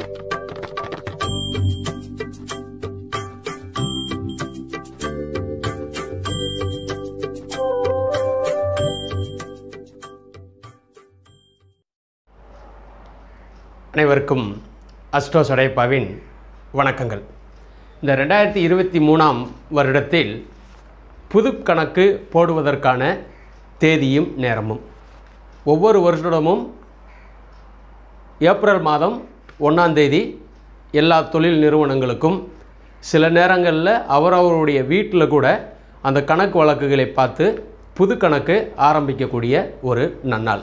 அனைவருக்கும் அஸ்ட்ரோ சடைப்பாவின் வணக்கங்கள் இந்த ரெண்டாயிரத்தி இருபத்தி மூணாம் வருடத்தில் புது கணக்கு போடுவதற்கான தேதியும் நேரமும் ஒவ்வொரு வருடமும் ஏப்ரல் மாதம் ஒன்றாம் தேதி எல்லா தொழில் நிறுவனங்களுக்கும் சில நேரங்களில் அவரவருடைய வீட்டில் கூட அந்த கணக்கு வழக்குகளை பார்த்து புது கணக்கு ஆரம்பிக்கக்கூடிய ஒரு நன்னாள்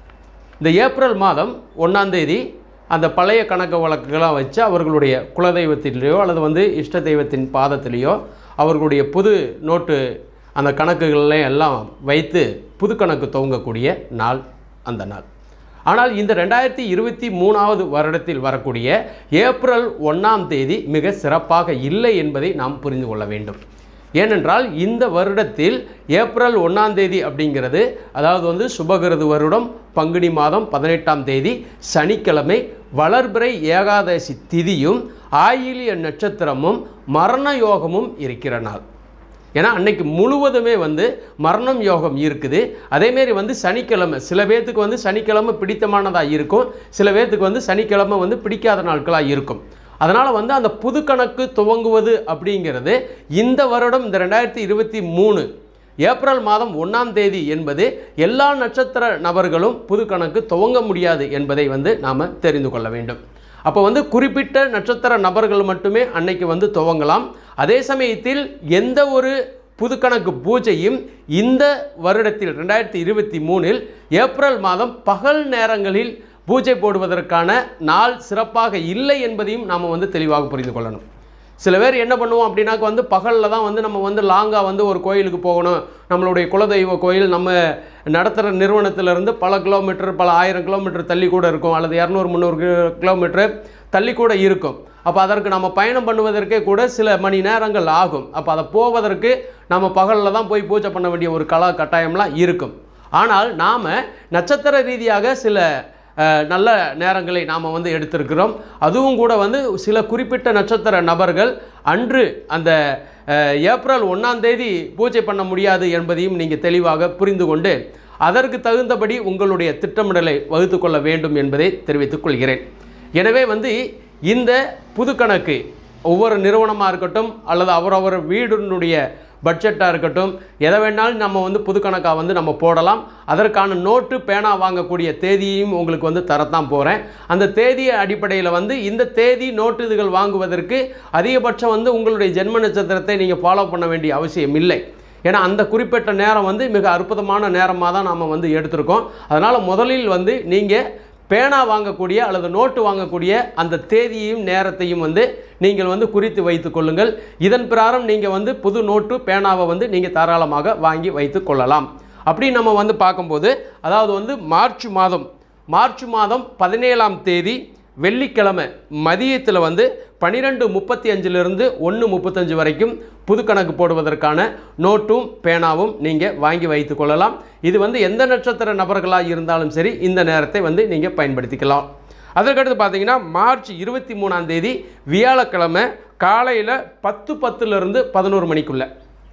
இந்த ஏப்ரல் மாதம் ஒன்றாம் தேதி அந்த பழைய கணக்கு வழக்குகளாக வச்சு அவர்களுடைய குலதெய்வத்திலேயோ அல்லது வந்து இஷ்ட தெய்வத்தின் பாதத்திலேயோ அவர்களுடைய புது நோட்டு அந்த கணக்குகள்லையும் எல்லாம் வைத்து புது கணக்கு துவங்கக்கூடிய நாள் அந்த நாள் ஆனால் இந்த ரெண்டாயிரத்தி இருபத்தி மூணாவது வருடத்தில் வரக்கூடிய ஏப்ரல் ஒன்றாம் தேதி மிக சிறப்பாக இல்லை என்பதை நாம் புரிந்து கொள்ள வேண்டும் ஏனென்றால் இந்த வருடத்தில் ஏப்ரல் ஒன்றாம் தேதி அப்படிங்கிறது அதாவது வந்து சுபகிருது வருடம் பங்குனி மாதம் பதினெட்டாம் தேதி சனிக்கிழமை வளர்பிறை ஏகாதசி திதியும் ஆயிலிய நட்சத்திரமும் மரண யோகமும் இருக்கிற நாள் ஏன்னா அன்னைக்கு முழுவதுமே வந்து மரணம் யோகம் இருக்குது அதேமாரி வந்து சனிக்கிழமை சில பேர்த்துக்கு வந்து சனிக்கிழமை பிடித்தமானதாக இருக்கும் சில பேர்த்துக்கு வந்து சனிக்கிழமை வந்து பிடிக்காத நாட்களாக இருக்கும் அதனால் வந்து அந்த புது கணக்கு துவங்குவது அப்படிங்கிறது இந்த வருடம் இந்த ரெண்டாயிரத்தி இருபத்தி மூணு ஏப்ரல் மாதம் ஒன்றாம் தேதி என்பது எல்லா நட்சத்திர நபர்களும் புது கணக்கு துவங்க முடியாது என்பதை வந்து நாம் தெரிந்து கொள்ள வேண்டும் அப்போ வந்து குறிப்பிட்ட நட்சத்திர நபர்கள் மட்டுமே அன்னைக்கு வந்து துவங்கலாம் அதே சமயத்தில் எந்த ஒரு புதுக்கணக்கு பூஜையும் இந்த வருடத்தில் ரெண்டாயிரத்தி இருபத்தி மூணில் ஏப்ரல் மாதம் பகல் நேரங்களில் பூஜை போடுவதற்கான நாள் சிறப்பாக இல்லை என்பதையும் நாம் வந்து தெளிவாக புரிந்து கொள்ளணும் சில பேர் என்ன பண்ணுவோம் அப்படின்னாக்க வந்து பகலில் தான் வந்து நம்ம வந்து லாங்காக வந்து ஒரு கோயிலுக்கு போகணும் நம்மளுடைய குலதெய்வ கோயில் நம்ம நடத்துகிற நிறுவனத்திலிருந்து பல கிலோமீட்டர் பல ஆயிரம் கிலோமீட்டர் தள்ளி கூட இருக்கும் அல்லது இரநூறு முந்நூறு கிலோமீட்டர் தள்ளி கூட இருக்கும் அப்போ அதற்கு நம்ம பயணம் பண்ணுவதற்கே கூட சில மணி நேரங்கள் ஆகும் அப்போ அதை போவதற்கு நம்ம பகலில் தான் போய் பூஜை பண்ண வேண்டிய ஒரு கலா கட்டாயம்லாம் இருக்கும் ஆனால் நாம் நட்சத்திர ரீதியாக சில அஹ், நல்ல நேரங்களை நாம் வந்து எடுத்திருக்கிறோம் அதுவும் கூட வந்து சில குறிப்பிட்ட நட்சத்திர நபர்கள் அன்று அந்த அஹ், ஏப்ரல் ஒன்றாம் தேதி பூஜை பண்ண முடியாது என்பதையும் நீங்கள் தெளிவாக புரிந்து கொண்டு அதற்கு தகுந்தபடி உங்களுடைய திட்டமிடலை வகுத்து கொள்ள வேண்டும் என்பதை தெரிவித்துக் கொள்கிறேன் எனவே வந்து இந்த புது கணக்கு ஒவ்வொரு நிறுவனமாக இருக்கட்டும் அல்லது அவரவர் வீடினுடைய பட்ஜெட்டாக இருக்கட்டும் எதை வேணாலும் நம்ம வந்து புது கணக்காக வந்து நம்ம போடலாம் அதற்கான நோட்டு பேனா வாங்கக்கூடிய தேதியையும் உங்களுக்கு வந்து தரத்தான் போகிறேன் அந்த தேதிய அடிப்படையில் வந்து இந்த தேதி நோட்டு இதுகள் வாங்குவதற்கு அதிகபட்சம் வந்து உங்களுடைய ஜென்ம நட்சத்திரத்தை நீங்கள் ஃபாலோ பண்ண வேண்டிய அவசியம் இல்லை ஏன்னா அந்த குறிப்பிட்ட நேரம் வந்து மிக அற்புதமான நேரமாக தான் நாம் வந்து எடுத்திருக்கோம் அதனால் முதலில் வந்து நீங்கள் பேனா வாங்கக்கூடிய அல்லது நோட்டு வாங்கக்கூடிய அந்த தேதியையும் நேரத்தையும் வந்து நீங்கள் வந்து குறித்து வைத்து கொள்ளுங்கள் இதன் பிரகாரம் நீங்கள் வந்து புது நோட்டு பேனாவை வந்து நீங்கள் தாராளமாக வாங்கி வைத்து கொள்ளலாம் அப்படி நம்ம வந்து பார்க்கும்போது அதாவது வந்து மார்ச் மாதம் மார்ச் மாதம் பதினேழாம் தேதி வெள்ளிக்கிழமை மதியத்தில் வந்து பன்னிரெண்டு முப்பத்தி அஞ்சிலிருந்து ஒன்று முப்பத்தஞ்சு வரைக்கும் புது கணக்கு போடுவதற்கான நோட்டும் பேனாவும் நீங்கள் வாங்கி வைத்து கொள்ளலாம் இது வந்து எந்த நட்சத்திர நபர்களாக இருந்தாலும் சரி இந்த நேரத்தை வந்து நீங்கள் பயன்படுத்திக்கலாம் அதற்கடுத்து பார்த்தீங்கன்னா மார்ச் இருபத்தி மூணாம் தேதி வியாழக்கிழமை காலையில் பத்து பத்துலேருந்து பதினோரு மணிக்குள்ளே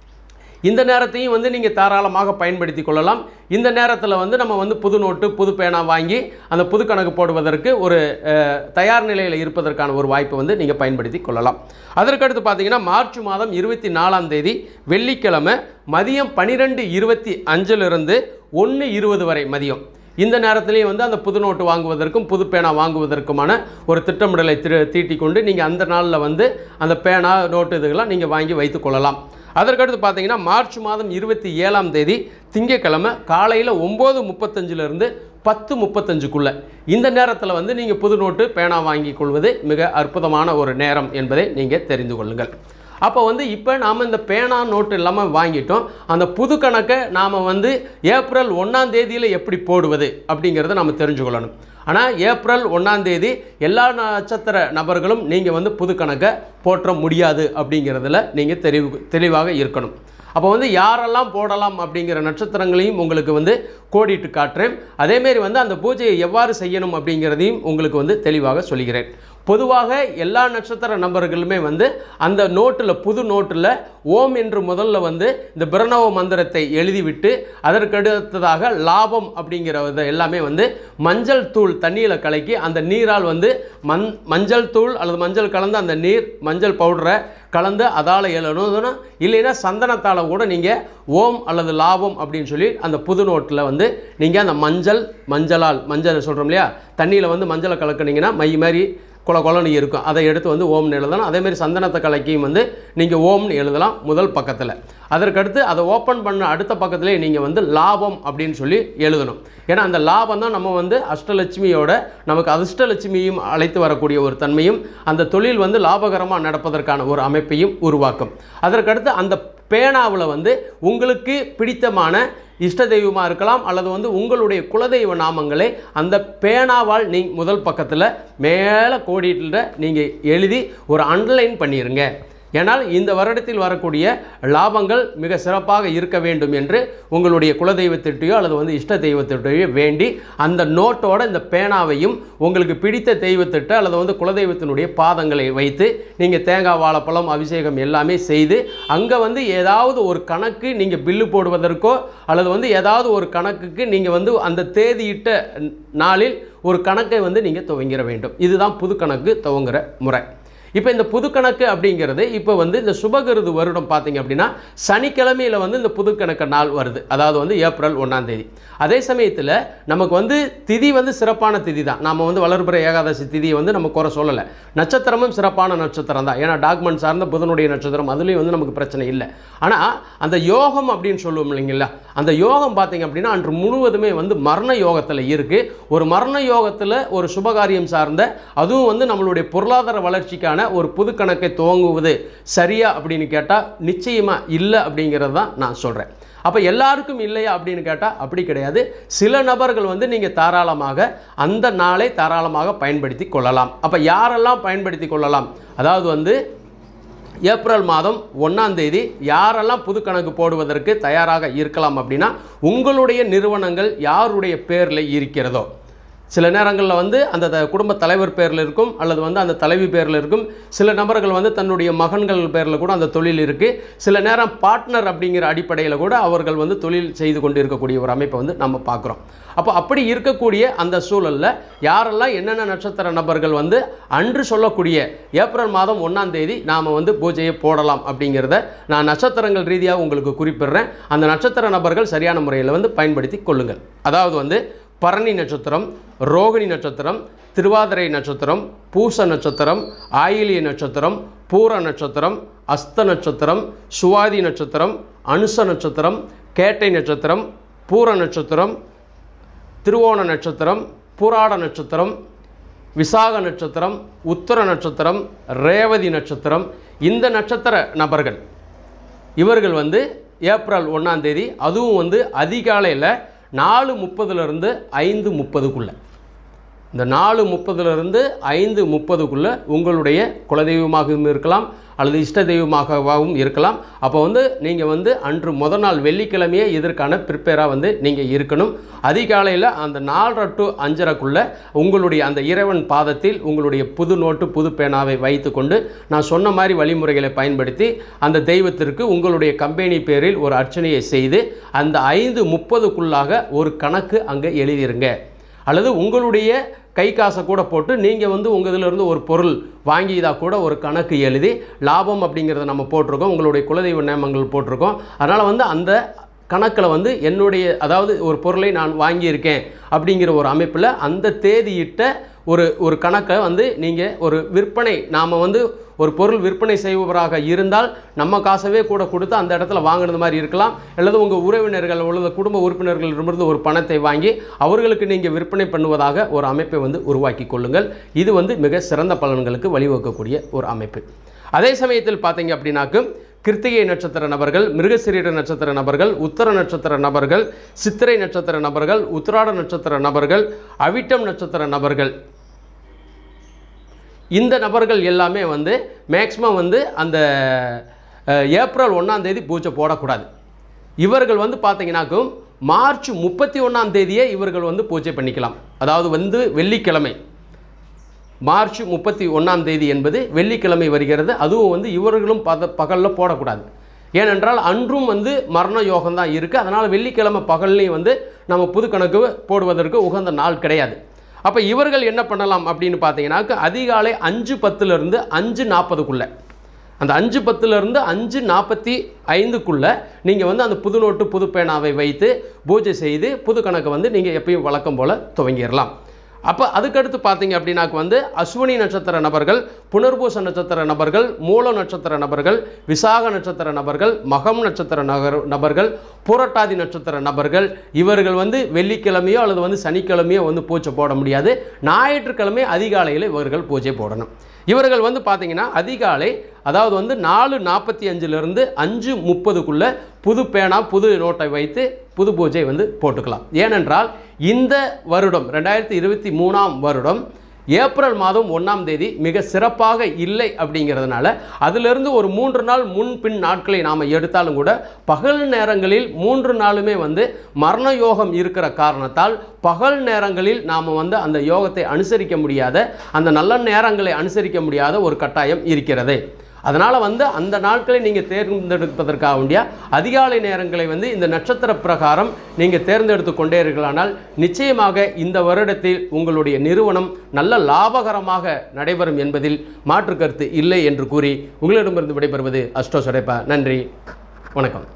இந்த நேரத்தையும் வந்து நீங்கள் தாராளமாக பயன்படுத்தி கொள்ளலாம் இந்த நேரத்தில் வந்து நம்ம வந்து புது நோட்டு புது பேனா வாங்கி அந்த புது கணக்கு போடுவதற்கு ஒரு அஹ், தயார் நிலையில் இருப்பதற்கான ஒரு வாய்ப்பை வந்து நீங்கள் பயன்படுத்தி கொள்ளலாம் அதற்கடுத்து பார்த்தீங்கன்னா மார்ச் மாதம் இருபத்தி நாலாம் தேதி வெள்ளிக்கிழமை மதியம் பன்னிரெண்டு இருபத்தி அஞ்சிலிருந்து ஒன்று இருபது வரை மதியம் இந்த நேரத்திலையும் வந்து அந்த புது நோட்டு வாங்குவதற்கும் புது பேனா வாங்குவதற்குமான ஒரு திட்டமிடலை திரு தீட்டிக் கொண்டு நீங்கள் அந்த நாளில் வந்து அந்த பேனா நோட்டு இதுகளாம் நீங்கள் வாங்கி வைத்து கொள்ளலாம் அதற்கடுத்து பார்த்தீங்கன்னா மார்ச் மாதம் இருபத்தி ஏழாம் தேதி திங்கட்கிழமை காலையில் ஒம்பது முப்பத்தஞ்சிலிருந்து பத்து முப்பத்தஞ்சுக்குள்ளே இந்த நேரத்தில் வந்து நீங்கள் புது நோட்டு பேனா வாங்கி கொள்வது மிக அற்புதமான ஒரு நேரம் என்பதை நீங்கள் தெரிந்து கொள்ளுங்கள் அப்போ வந்து இப்போ நாம் இந்த பேனா நோட்டு இல்லாமல் வாங்கிட்டோம் அந்த புது கணக்கை நாம் வந்து ஏப்ரல் ஒன்றாம் தேதியில் எப்படி போடுவது அப்படிங்கிறத நம்ம தெரிஞ்சுக்கொள்ளணும் ஆனால் ஏப்ரல் ஒன்றாம் தேதி எல்லா நட்சத்திர நபர்களும் நீங்கள் வந்து புது கணக்கை போற்ற முடியாது அப்படிங்கிறதுல நீங்கள் தெளிவு தெளிவாக இருக்கணும் அப்போ வந்து யாரெல்லாம் போடலாம் அப்படிங்கிற நட்சத்திரங்களையும் உங்களுக்கு வந்து கோடிட்டு காட்டுறேன் அதேமாரி வந்து அந்த பூஜையை எவ்வாறு செய்யணும் அப்படிங்கிறதையும் உங்களுக்கு வந்து தெளிவாக சொல்கிறேன் பொதுவாக எல்லா நட்சத்திர நபர்களுமே வந்து அந்த நோட்டில் புது நோட்டில் ஓம் என்று முதல்ல வந்து இந்த பிரணவ மந்திரத்தை எழுதிவிட்டு அதற்கு அடுத்ததாக லாபம் அப்படிங்கிறத எல்லாமே வந்து மஞ்சள் தூள் தண்ணியில் கலக்கி அந்த நீரால் வந்து மண் மஞ்சள் தூள் அல்லது மஞ்சள் கலந்து அந்த நீர் மஞ்சள் பவுடரை கலந்து அதால் எழுதணும் இல்லைன்னா சந்தனத்தால் கூட நீங்கள் ஓம் அல்லது லாபம் அப்படின்னு சொல்லி அந்த புது நோட்டில் வந்து நீங்கள் அந்த மஞ்சள் மஞ்சளால் மஞ்சள் சொல்கிறோம் இல்லையா தண்ணியில் வந்து மஞ்சளை கலக்குனீங்கன்னா மை மாதிரி குல குலன்னு இருக்கும் அதை எடுத்து வந்து ஓம்னு எழுதலாம் அதேமாதிரி சந்தனத்தை கலக்கியும் வந்து நீங்கள் ஓம்னு எழுதலாம் முதல் பக்கத்தில் அதற்கடுத்து அதை ஓப்பன் பண்ண அடுத்த பக்கத்துலேயே நீங்கள் வந்து லாபம் அப்படின்னு சொல்லி எழுதணும் ஏன்னா அந்த லாபம் தான் நம்ம வந்து அஷ்டலட்சுமியோட நமக்கு அதிர்ஷ்டலட்சுமியும் அழைத்து வரக்கூடிய ஒரு தன்மையும் அந்த தொழில் வந்து லாபகரமாக நடப்பதற்கான ஒரு அமைப்பையும் உருவாக்கும் அதற்கடுத்து அந்த பேனாவில் வந்து உங்களுக்கு பிடித்தமான இஷ்ட தெய்வமாக இருக்கலாம் அல்லது வந்து உங்களுடைய குலதெய்வ நாமங்களை அந்த பேனாவால் நீ முதல் பக்கத்தில் மேலே கோடிட்டில் நீங்கள் எழுதி ஒரு அண்டர்லைன் பண்ணிடுங்க ஏனால் இந்த வருடத்தில் வரக்கூடிய லாபங்கள் மிக சிறப்பாக இருக்க வேண்டும் என்று உங்களுடைய குலதெய்வத்திட்டையோ அல்லது வந்து இஷ்ட தெய்வத்திட்டையோ வேண்டி அந்த நோட்டோட இந்த பேனாவையும் உங்களுக்கு பிடித்த தெய்வத்திட்ட அல்லது வந்து குலதெய்வத்தினுடைய பாதங்களை வைத்து நீங்கள் தேங்காய் வாழைப்பழம் அபிஷேகம் எல்லாமே செய்து அங்கே வந்து ஏதாவது ஒரு கணக்கு நீங்கள் பில்லு போடுவதற்கோ அல்லது வந்து ஏதாவது ஒரு கணக்குக்கு நீங்கள் வந்து அந்த தேதியிட்ட நாளில் ஒரு கணக்கை வந்து நீங்கள் துவங்கிட வேண்டும் இதுதான் புது கணக்கு துவங்குற முறை இப்போ இந்த புது கணக்கு அப்படிங்கிறது இப்போ வந்து இந்த சுபகிருது வருடம் பார்த்தீங்க அப்படின்னா சனிக்கிழமையில் வந்து இந்த புது கணக்கு நாள் வருது அதாவது வந்து ஏப்ரல் ஒன்றாம் தேதி அதே சமயத்தில் நமக்கு வந்து திதி வந்து சிறப்பான திதி தான் நாம் வந்து வளர்பிற ஏகாதசி திதியை வந்து நம்ம குறை சொல்லலை நட்சத்திரமும் சிறப்பான நட்சத்திரம் தான் ஏன்னா டாக்குமெண்ட் சார்ந்த புதனுடைய நட்சத்திரம் அதுலேயும் வந்து நமக்கு பிரச்சனை இல்லை ஆனால் அந்த யோகம் அப்படின்னு சொல்லுவோம் இல்லைங்களா அந்த யோகம் பார்த்தீங்க அப்படின்னா அன்று முழுவதுமே வந்து மரண யோகத்தில் இருக்குது ஒரு மரண யோகத்தில் ஒரு சுபகாரியம் சார்ந்த அதுவும் வந்து நம்மளுடைய பொருளாதார வளர்ச்சிக்கான ஒரு புது கணக்கை துவங்குவது சரியா அப்படின்னு கேட்டால் நிச்சயமாக இல்லை அப்படிங்கிறது தான் நான் சொல்கிறேன் அப்போ எல்லாருக்கும் இல்லையா அப்படின்னு கேட்டால் அப்படி கிடையாது சில நபர்கள் வந்து நீங்கள் தாராளமாக அந்த நாளை தாராளமாக பயன்படுத்தி கொள்ளலாம் அப்போ யாரெல்லாம் பயன்படுத்தி கொள்ளலாம் அதாவது வந்து ஏப்ரல் மாதம் ஒன்றாம் தேதி யாரெல்லாம் புது கணக்கு போடுவதற்கு தயாராக இருக்கலாம் அப்படின்னா உங்களுடைய நிறுவனங்கள் யாருடைய பேரில் இருக்கிறதோ சில நேரங்களில் வந்து அந்த த- குடும்ப தலைவர் பேரில் இருக்கும் அல்லது வந்து அந்த தலைவி பேரில் இருக்கும் சில நபர்கள் வந்து தன்னுடைய மகன்கள் பேரில் கூட அந்த தொழில் இருக்குது சில நேரம் பார்ட்னர் அப்படிங்கிற அடிப்படையில் கூட அவர்கள் வந்து தொழில் செய்து கொண்டு இருக்கக்கூடிய ஒரு அமைப்பை வந்து நம்ம பார்க்குறோம் அப்போ அப்படி இருக்கக்கூடிய அந்த சூழலில் யாரெல்லாம் என்னென்ன நட்சத்திர நபர்கள் வந்து அன்று சொல்லக்கூடிய ஏப்ரல் மாதம் ஒன்றாம் தேதி நாம் வந்து பூஜையை போடலாம் அப்படிங்கிறத நான் நட்சத்திரங்கள் ரீதியாக உங்களுக்கு குறிப்பிடுறேன் அந்த நட்சத்திர நபர்கள் சரியான முறையில் வந்து பயன்படுத்தி கொள்ளுங்கள் அதாவது வந்து பரணி நட்சத்திரம் ரோகிணி நட்சத்திரம் திருவாதிரை நட்சத்திரம் பூச நட்சத்திரம் ஆயிலிய நட்சத்திரம் பூர நட்சத்திரம் அஸ்த நட்சத்திரம் சுவாதி நட்சத்திரம் அனுச நட்சத்திரம் கேட்டை நட்சத்திரம் பூர நட்சத்திரம் திருவோண நட்சத்திரம் பூராட நட்சத்திரம் விசாக நட்சத்திரம் உத்தர நட்சத்திரம் ரேவதி நட்சத்திரம் இந்த நட்சத்திர நபர்கள் இவர்கள் வந்து ஏப்ரல் ஒன்றாம் தேதி அதுவும் வந்து அதிகாலையில் நாலு முப்பதுலேருந்து ஐந்து முப்பதுக்குள்ளே இந்த நாலு முப்பதுலேருந்து ஐந்து முப்பதுக்குள்ளே உங்களுடைய குலதெய்வமாகவும் இருக்கலாம் அல்லது இஷ்ட தெய்வமாகவும் இருக்கலாம் அப்போ வந்து நீங்கள் வந்து அன்று முத நாள் வெள்ளிக்கிழமையே இதற்கான ப்ரிப்பேராக வந்து நீங்கள் இருக்கணும் அதிகாலையில் அந்த நாலரை டு அஞ்சரைக்குள்ளே உங்களுடைய அந்த இறைவன் பாதத்தில் உங்களுடைய புது நோட்டு புது பேனாவை வைத்துக்கொண்டு நான் சொன்ன மாதிரி வழிமுறைகளை பயன்படுத்தி அந்த தெய்வத்திற்கு உங்களுடைய கம்பெனி பேரில் ஒரு அர்ச்சனையை செய்து அந்த ஐந்து முப்பதுக்குள்ளாக ஒரு கணக்கு அங்கே எழுதிருங்க அல்லது உங்களுடைய கை காசை கூட போட்டு நீங்கள் வந்து உங்கள் இதிலிருந்து ஒரு பொருள் வாங்கியதா கூட ஒரு கணக்கு எழுதி லாபம் அப்படிங்கிறத நம்ம போட்டிருக்கோம் உங்களுடைய குலதெய்வ நேமங்கள் போட்டிருக்கோம் அதனால் வந்து அந்த கணக்கில் வந்து என்னுடைய அதாவது ஒரு பொருளை நான் வாங்கியிருக்கேன் அப்படிங்கிற ஒரு அமைப்பில் அந்த தேதியிட்ட ஒரு ஒரு கணக்கை வந்து நீங்கள் ஒரு விற்பனை நாம் வந்து ஒரு பொருள் விற்பனை செய்பவராக இருந்தால் நம்ம காசவே கூட கொடுத்து அந்த இடத்துல வாங்கினது மாதிரி இருக்கலாம் அல்லது உங்கள் உறவினர்கள் அல்லது குடும்ப உறுப்பினர்களிடமிருந்து ஒரு பணத்தை வாங்கி அவர்களுக்கு நீங்கள் விற்பனை பண்ணுவதாக ஒரு அமைப்பை வந்து உருவாக்கி கொள்ளுங்கள் இது வந்து மிக சிறந்த பலன்களுக்கு வழிவகுக்கக்கூடிய ஒரு அமைப்பு அதே சமயத்தில் பார்த்தீங்க அப்படின்னாக்கு கிருத்திகை நட்சத்திர நபர்கள் மிருகசிரீட நட்சத்திர நபர்கள் உத்தர நட்சத்திர நபர்கள் சித்திரை நட்சத்திர நபர்கள் உத்திராட நட்சத்திர நபர்கள் அவிட்டம் நட்சத்திர நபர்கள் இந்த நபர்கள் எல்லாமே வந்து மேக்ஸிமம் வந்து அந்த அஹ், ஏப்ரல் ஒன்றாம் தேதி பூஜை போடக்கூடாது இவர்கள் வந்து பார்த்தீங்கன்னாக்கும் மார்ச் முப்பத்தி ஒன்றாம் தேதியே இவர்கள் வந்து பூஜை பண்ணிக்கலாம் அதாவது வந்து வெள்ளிக்கிழமை மார்ச் முப்பத்தி ஒன்றாம் தேதி என்பது வெள்ளிக்கிழமை வருகிறது அதுவும் வந்து இவர்களும் பத பகலில் போடக்கூடாது ஏனென்றால் அன்றும் வந்து மரண யோகம் தான் இருக்குது அதனால் வெள்ளிக்கிழமை பகல்லையும் வந்து நம்ம புது கணக்கு போடுவதற்கு உகந்த நாள் கிடையாது அப்போ இவர்கள் என்ன பண்ணலாம் அப்படின்னு பார்த்தீங்கன்னாக்க அதிகாலை அஞ்சு பத்துலேருந்து அஞ்சு நாற்பதுக்குள்ளே அந்த அஞ்சு பத்துலேருந்து அஞ்சு நாற்பத்தி ஐந்துக்குள்ளே நீங்கள் வந்து அந்த புது நோட்டு புது பேனாவை வைத்து பூஜை செய்து புது கணக்கை வந்து நீங்கள் எப்பயும் வழக்கம் போல் துவங்கிடலாம் அப்போ அதுக்கடுத்து பார்த்தீங்க அப்படின்னாக்க வந்து அஸ்வினி நட்சத்திர நபர்கள் புனர்பூச நட்சத்திர நபர்கள் மூல நட்சத்திர நபர்கள் விசாக நட்சத்திர நபர்கள் மகம் நட்சத்திர நகர் நபர்கள் புரட்டாதி நட்சத்திர நபர்கள் இவர்கள் வந்து வெள்ளிக்கிழமையோ அல்லது வந்து சனிக்கிழமையோ வந்து பூஜை போட முடியாது ஞாயிற்றுக்கிழமை அதிகாலையில் இவர்கள் பூஜை போடணும் இவர்கள் வந்து பார்த்தீங்கன்னா அதிகாலை அதாவது வந்து நாலு நாற்பத்தி அஞ்சுலேருந்து அஞ்சு முப்பதுக்குள்ளே புது பேனா புது நோட்டை வைத்து புது பூஜை வந்து போட்டுக்கலாம் ஏனென்றால் இந்த வருடம் ரெண்டாயிரத்தி இருபத்தி மூணாம் வருடம் ஏப்ரல் மாதம் ஒன்றாம் தேதி மிக சிறப்பாக இல்லை அப்படிங்கிறதுனால அதிலிருந்து ஒரு மூன்று நாள் முன் பின் நாட்களை நாம் எடுத்தாலும் கூட பகல் நேரங்களில் மூன்று நாளுமே வந்து மரண யோகம் இருக்கிற காரணத்தால் பகல் நேரங்களில் நாம் வந்து அந்த யோகத்தை அனுசரிக்க முடியாத அந்த நல்ல நேரங்களை அனுசரிக்க முடியாத ஒரு கட்டாயம் இருக்கிறது அதனால் வந்து அந்த நாட்களை நீங்கள் தேர்ந்தெடுப்பதற்காக வேண்டிய அதிகாலை நேரங்களை வந்து இந்த நட்சத்திர பிரகாரம் நீங்கள் தேர்ந்தெடுத்து கொண்டே இருக்கலானால் நிச்சயமாக இந்த வருடத்தில் உங்களுடைய நிறுவனம் நல்ல லாபகரமாக நடைபெறும் என்பதில் மாற்று கருத்து இல்லை என்று கூறி உங்களிடமிருந்து விடைபெறுவது அஷ்டோ சுடைப்பா நன்றி வணக்கம்